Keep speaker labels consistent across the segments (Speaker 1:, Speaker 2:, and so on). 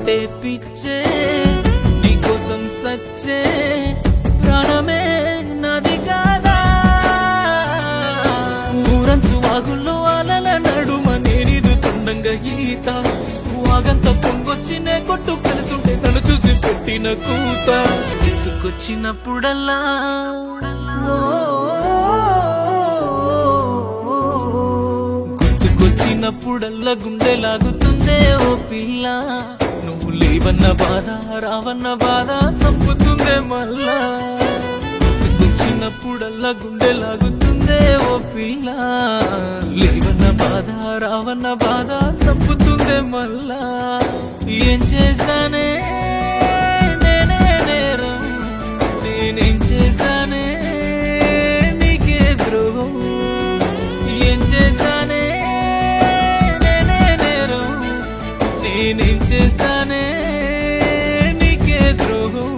Speaker 1: నువ్వంటే పిచ్చే నీకోసం సచ్చే ప్రాణమే నాది కాదా ఊరంచు వాగుల్లో అలల నడుమ నేనిదు తుండంగా ఈత వాగంత పొంగొచ్చినే కొట్టు పెడుతుంటే నన్ను చూసి పెట్టిన కూత గుర్తుకొచ్చినప్పుడల్లా గుర్తుకొచ్చినప్పుడల్లా గుండె లాగుతుందే ఓ పిల్ల నువ్వు లేవన్న బాధ రావన్న బాధ సంపుతుందే మళ్ళా గుర్తుకొచ్చినప్పుడల్లా గుండె లాగుతుందే ఓ పిల్ల లేవన్న బాధ రావన్న బాధ సంపుతుందే మళ్ళా ఏం చేశానే నేనే నేరం నేనేం చేశానే నీకే ద్రోహం ఏం చేశానే నేనే నేరం నేనేం చేశానే నీకే ద్రోహం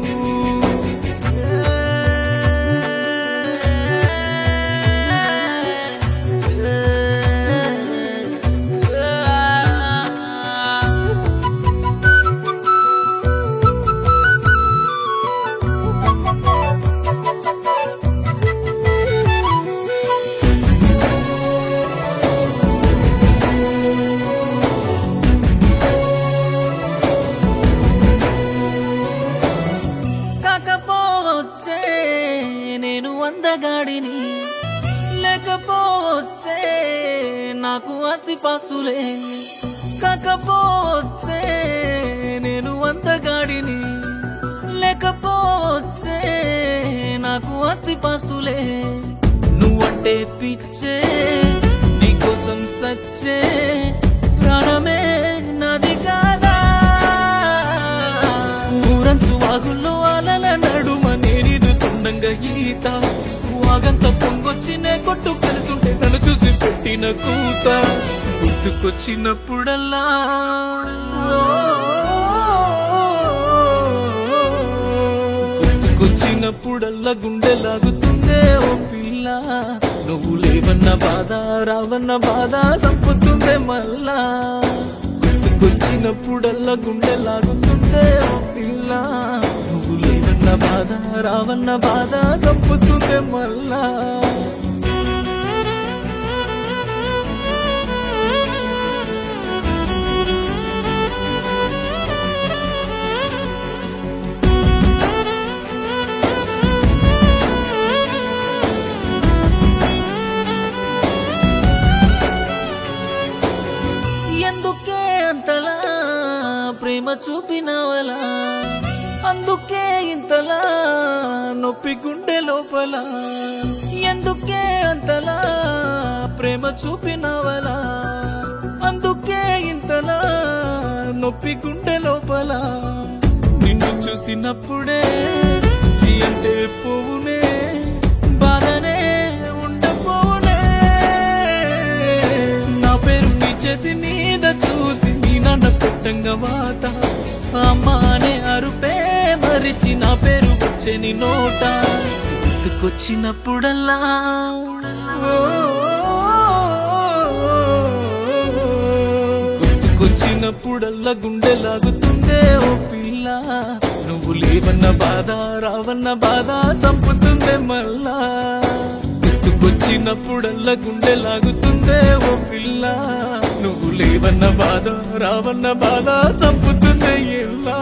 Speaker 1: కాకపోవచ్చే నేను అందగాడిని లేకపోవచ్చే నాకు ఆస్తి పాస్తులే కాకపోవచ్చే నేను అందగాడిని లేకపోవచ్చే నాకు ఆస్తి పాస్తులే నువ్వంటే పిచ్చే నీకోసం సచ్చే ప్రాణమే నాది కాదా ఊరంచు వాగుల్లో అలల నడుమ నేనిదు తుండంగా ఈత వాగంత పొంగొచ్చినే కొట్టు పెడుతుంటే నన్ను చూసి పెట్టిన కూత గుర్తుకొచ్చినప్పుడల్లా గుర్తుకొచ్చినప్పుడల్లా గుండె లాగుతుందే ఓ పిల్ల నువ్వు లేవన్న బాధ రావన్న బాధ సంపుతుందే మళ్ళా గుర్తుకొచ్చినప్పుడల్లా గుండె లాగుతుందే ఓ పిల్ల నువ్వు లేవన్న బాధ రావన్న బాధ సంపుతుందే మళ్ళా ఎందుకే అంతలా ప్రేమ చూపినవలా అందుకే ఇంతలా నొప్పి గుండె లోపల ఎందుకే అంతలా ప్రేమ చూపినవలా అందుకే ఇంతలా నొప్పి గుండె లోపల నిన్ను చూసినప్పుడే చీ అంటే పోవునే బాధనే ఉండపోనే నా పేరు నీ చేతి మీద చూసి నీ నన్న పెట్టంగా వాత అమ్మ అనే అరుపే మరిచి నా పేరు వచ్చే నీ నోట గుర్తుకొచ్చినప్పుడల్లా ఓ, గుర్తుకొచ్చినప్పుడల్లా గుండె లాగుతుందే ఓ పిల్ల నువ్వు లేవన్న బాధ రావన్న బాధ సంపుతుందే మళ్ళా గుర్తుకొచ్చినప్పుడల్లా గుండె లాగుతుందే ఓ పిల్ల నువ్వు లేవన్న బాధ రావన్న బాధ చంపుతుందే ఎల్లా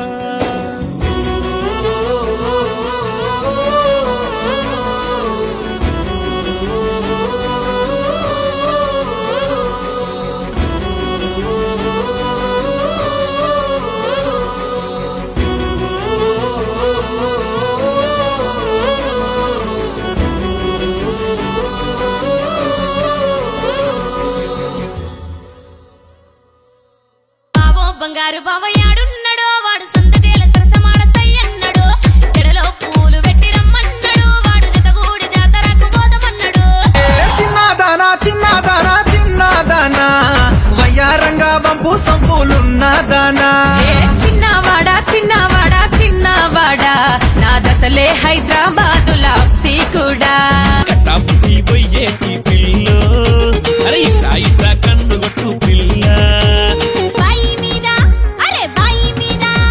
Speaker 2: బావో బంగారు బావయాడున్నాడో వాడు సందదేల సరసమాడ సయ్యన్నాడు ఎడలో పూలు పెట్టి రమ్మన్నాడు వాడు జతగూడి జాతరకు పోదమన్నాడు
Speaker 3: చిన్నదానా చిన్నదానా చిన్నదానా వయ్యారంగా వంపు సంపులున్నదానా
Speaker 2: ఏ చిన్నవాడా చిన్నవాడా చిన్నవాడా నా దశలే హైదరాబాదు లాప్సీ కూడా
Speaker 4: కట్టాపుట్టి పోయేటి పిల్ల అరే ఇట్లా ఇట్లా కన్ను కొట్టు పిల్ల
Speaker 2: బాయి మీద అరే బాయి మీద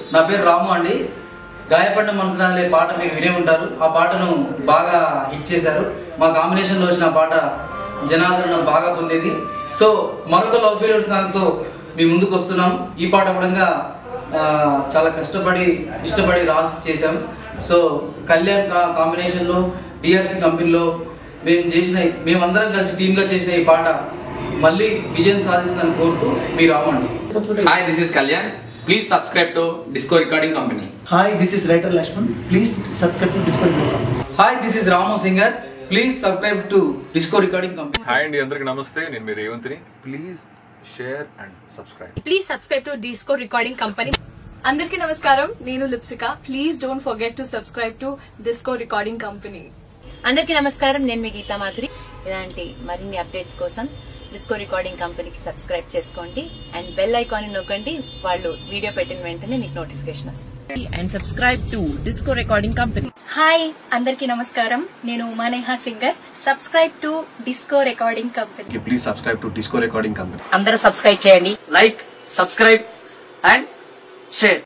Speaker 5: నా పేరు రాము అండి గాయపడిన మనసున అనే పాట మీరు వినే ఉంటారు ఆ పాటను బాగా హిట్ చేశారు మా కాంబినేషన్లో వచ్చిన ఆ పాట జనాదరణ బాగా పొందేది సో మరొక లవ్ ఫెయిల్యూర్ సాంగ్తో మీ ముందుకు వస్తున్నాం ఈ పాట కూడా ఆ, చాలా కష్టపడి ఇష్టపడి రాసి చేశాం సో కళ్యాణ్ కా- కాంబినేషన్లో డిఆర్సి కంపెనీలో మేము చేసిన మేమందరం కలిసి టీమ్గా చేసిన ఈ పాట మళ్ళీ విజయం సాధిస్తుందని కోరుతూ మీ రామండి
Speaker 6: Hi, this is Kalyan. Please subscribe to Disco Recording Company.
Speaker 7: Hi, this is writer Lakshman. Please subscribe to Discord.
Speaker 5: Hi this is Ramu singer please subscribe to disco recording company
Speaker 8: hi అండి అందరికి నమస్తే నేను మీ రేవంత్ని please share and subscribe
Speaker 9: please subscribe to disco recording company అందరికీ నమస్కారం నేను Lipsika please don't forget to subscribe to disco recording company
Speaker 2: అందరికీ నమస్కారం నేను మీ గీతా మాధురి ఇలాంటి మరిన్ని అప్డేట్స్ కోసం డిస్కో రికార్డింగ్ కంపెనీకి సబ్స్క్రైబ్ చేసుకోండి అండ్ బెల్ ఐకాన్ నొక్కండి వాళ్ళు వీడియో పెట్టిన వెంటనే మీకు నోటిఫికేషన్ వస్తుంది and subscribe to disco recording company
Speaker 9: hi అందరికీ నమస్కారం నేను Umaneha singer subscribe to disco recording company
Speaker 8: please subscribe to disco recording company
Speaker 2: అందరూ సబ్స్క్రైబ్ చేయండి
Speaker 3: లైక్ సబ్స్క్రైబ్ అండ్ షేర్